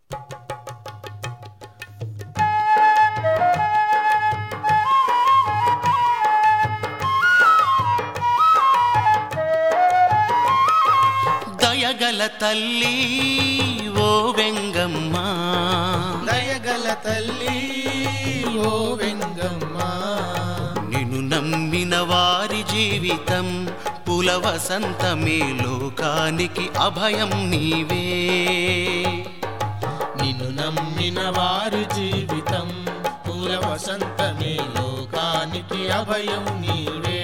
దయగల తల్లి ఓ వెంగమ్మ దయగల తల్లి ఓ వెంగమ్మ నిన్ను నమ్మిన వారి జీవితం పుల వసంతమే లోకానికి అభయం నీవే నిన్ను నమ్మిన వారి జీవితం పూల వసంతమే లోకానికి అభయం నీవే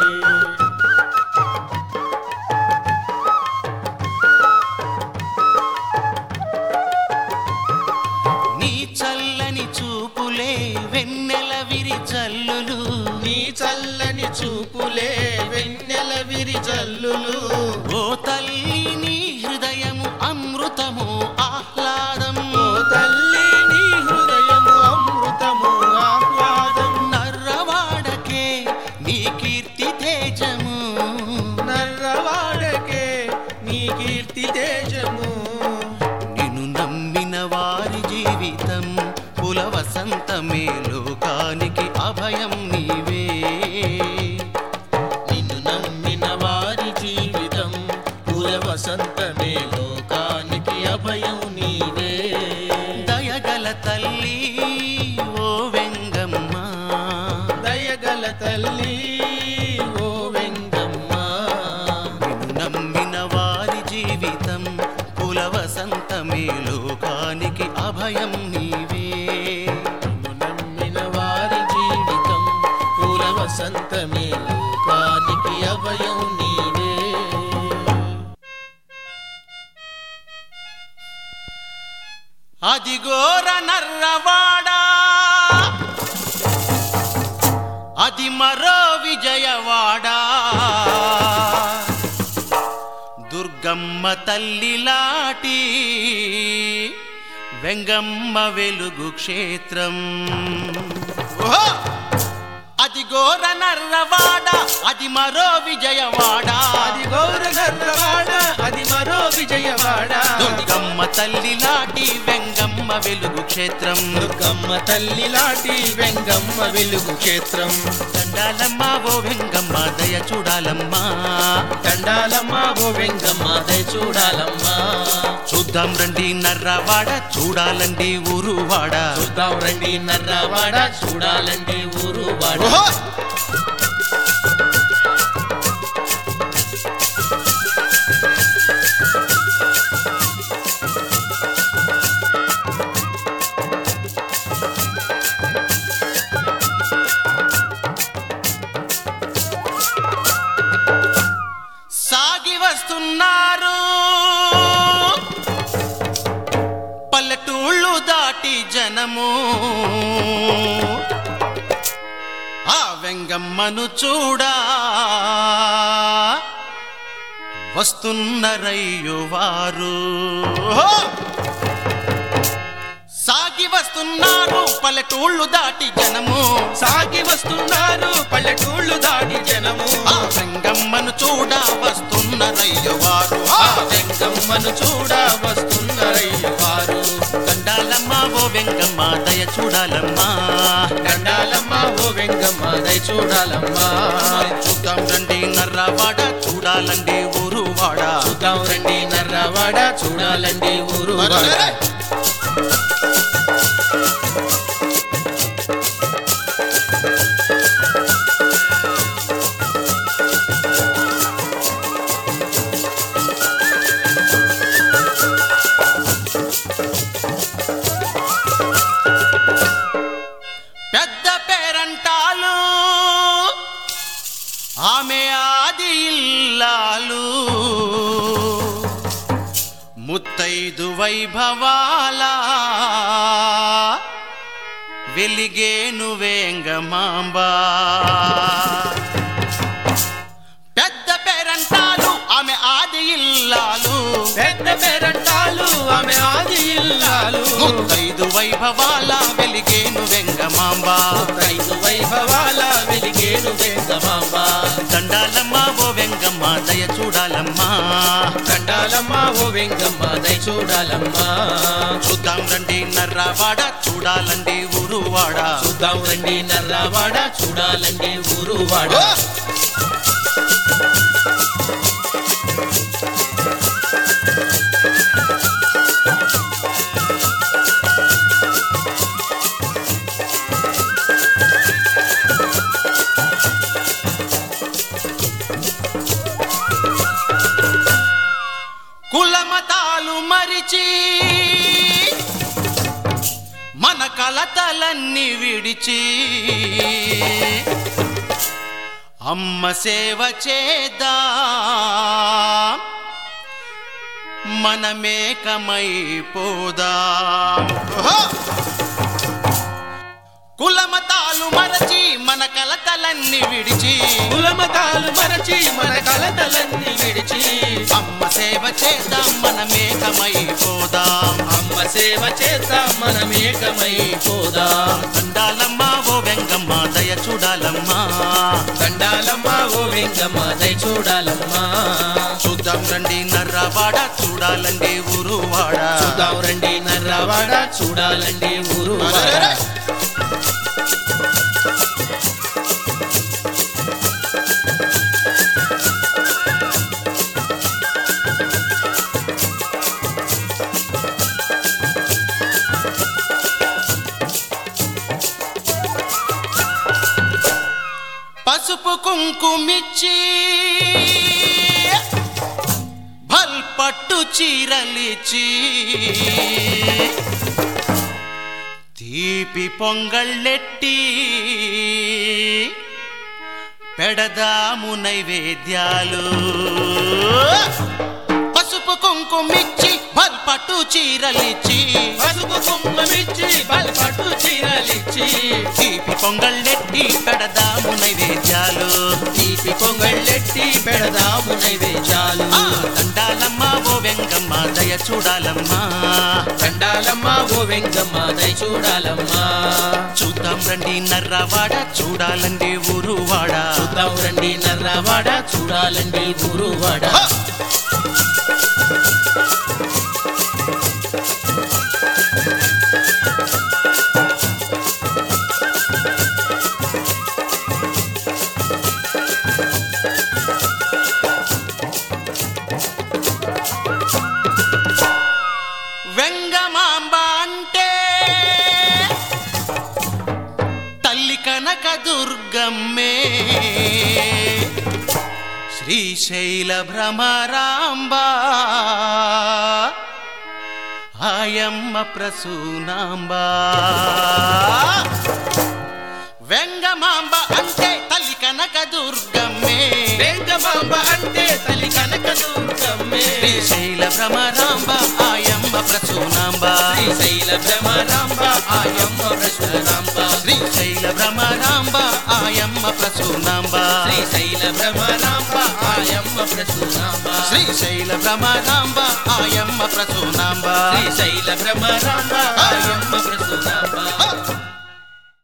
నీ చల్లని చూపులే వెన్నెల విరి జల్లులు నీ చల్లని చూపులే వెన్నెల విరిజల్లులు ఓ తల్లి నీ హృదయము అమృతము ఆహ్లాదం ఓ తల్లి నీ హృదయము అమృతము ఆహ్లాదం నర్రవాడకే నీ కీర్తి తేజము నర్రవాడకే నీ కీర్తి తేజము నిన్ను నమ్మిన వారి జీవితం పుల వసంతమే లోకానికి అభయం నీవే నిన్ను నమ్మిన వారి జీవితం పూల వసంతమే లోకానికి అభయం నీవే దయగల తల్లి ఓ వెంగమ్మ దయగల తల్లి ఓ వెంగమ్మ నిన్ను నమ్మిన వారి జీవితం పుల వసంతమే లోకానికి అభయం నీవే నిన్ను నమ్మిన వారి జీవితం పూల వసంతమే లోకానికి అభయం నీవే అదిగోర నర్రవాడా అది మరో విజయవాడా దుర్గమ్మ తల్లిలాటి వెంగమ్మ వెలుగు క్షేత్రం ఓహో! అది ఘోర నర్రవాడ అది మరో విజయవాడ అది గౌరగర్రవాడ అది మరో విజయవాడ దుర్గమ్మ తల్లిలాటి వెంగమ్మ వెలుగు క్షేత్రం దుర్గమ్మ తల్లి లాంటి వెంగమ్మ వెలుగు క్షేత్రం దండాలమ్మ ఓ వెంగమ్మ దయ చూడాలమ్మా దండాలమ్మ ఓ వెంగమ్మ దయ చూడాలమ్మా చూద్దాం రండి నర్రవాడ చూడాలండి ఊరువాడ చూద్దాం రండి నర్రవాడ చూడాలండి ఊరు వాడ ఓహో! సాగి వస్తున్నారు పల్లెటూళ్ళు దాటి జనము ఆ వెంగమ్మను చూడా వస్తున్నరయ్యు వారు ఓహో! సాగి వస్తున్నారు పల్లెటూళ్ళు దాటి జనము సాగి వస్తున్నారు పల్లెటూళ్ళు దాటి జనము ఆ వెంగమ్మను చూడా వస్తున్నరయ్యు వారు ఆ వెంగమ్మను చూడ వస్తున్నారయ్య వారు దండాలమ్మ ఓ వెంగమ్మ దయ చూడాలమ్మా దండాలమ్మ ఓ వెంగమ్మ దయ చూడాలమ్మా చూద్దాం రండి నర్రవాడ చూడాలండి ఊరువాడ చూద్దాం రండి నర్రవాడ చూడాలండి ఊరు వాడ పెద్ద పేరంటాలు ఆమె ఆది ఇల్లాలు ముత్తైదు వైభవాల వెలిగేను వేంగమాంబా పెద్ద పేరంటాలు ఆమె ఆది ఇల్లాలు పెద్ద పేరంటాలు ఆమె ఆది పది ఇల్లాలు ముత్తైదు వైభవాల వెలిగేను వెంగమాంబ రైతు వైభవాల వెలిగేను వెంగమాంబ దండాలమ్మ ఓ వెంగమ్మ దయ చూడాలమ్మా కండాలమ్మ ఓ వెంగమ్మ దయ చూడాలమ్మా చూద్దాం రండి నర్రావాడ చూడాలండి ఊరువాడ చూద్దాం రండి నర్రావాడ చూడాలండి ఊరువాడ కులమతాలు మరిచి మన కలతలన్నీ విడిచి అమ్మ సేవ చేద్దాం మనమేకమైపోదాం ఓహో! కులమతాలు మరచి మన కలతలన్నీ విడిచి కులమతాలు మరచి మన కలతలన్నీ విడిచి అమ్మ సేవ చేద్దాం మనమేకమైపోదాం అమ్మ సేవ చేద్దాం మనమేకమై పోదాం దండాలమ్మ ఓ వెంగమ్మ దయ చూడాలమ్మా దండాలమ్మ ఓ వెంగమ్మ దయ చూడాలమ్మా చూద్దాం రండి నర్రవాడ చూడాలండి ఊరువాడ చూద్దాం రండి నర్రావాడ చూడాలండి ఊరువాడ పసుపు కుంకుమిచ్చి భల్పట్టు చీరలిచ్చి తీపి పొంగళ్ళెట్టి పెడదాము నైవేద్యాలు పసుపు కుంకుమిచ్చి భల్పట్టు చీరలిచ్చి పసుపు కుంకుమిచ్చి బల్పట్టు చీరలిచ్చి తీపి పొంగళ్ళెట్టి పెడదాము నైవేద్యాలు తీపి పొంగళ్ళెట్టి పెడదాము నైవేద్యాలు ఆ దండాలమ్మ ఓ వెంగమ్మ దయ చూడాలమ్మా దండాలమ్మ ఓ వెంగమ్మ దయ చూడాలమ్మా చూద్దాం రండి నర్రవాడ చూడాలండి ఊరువాడ చూద్దాం రండి నర్రావాడ చూడాలండి ఊరువాడ హ! వెంగమాంబ అంటే తల్లి కనక దుర్గమ్మే శ్రీశైల భ్రమరాంబ ఆయమ్మ ప్రసూనాంబ వెంగమాంబ అంటే తల్లి కనక దుర్గమ్మే వెంగమాంబ అంటే తల్లి కనక దుర్గమ్మే శ్రీశైల భ్రమరాంబ ఆయమ్మ ప్రసూనాంబ శ్రీశైల భ్రమరాంబ ఆయమ్మ ప్రశ్నరాంబ శ్రీశైల భ్రమరాంబ ఆయమ్మ ప్రసూనాంబ శ్రీశైల భ్రమరాంబ ఆయమ్మ ప్రశ్నరాంబ శ్రీశైల భ్రమరాంబ ఆయమ్మ ప్రసూనాంబ శ్రీశైల భ్రమరాంబ ఆయమ్మ ప్రశ్నరాంబ హ!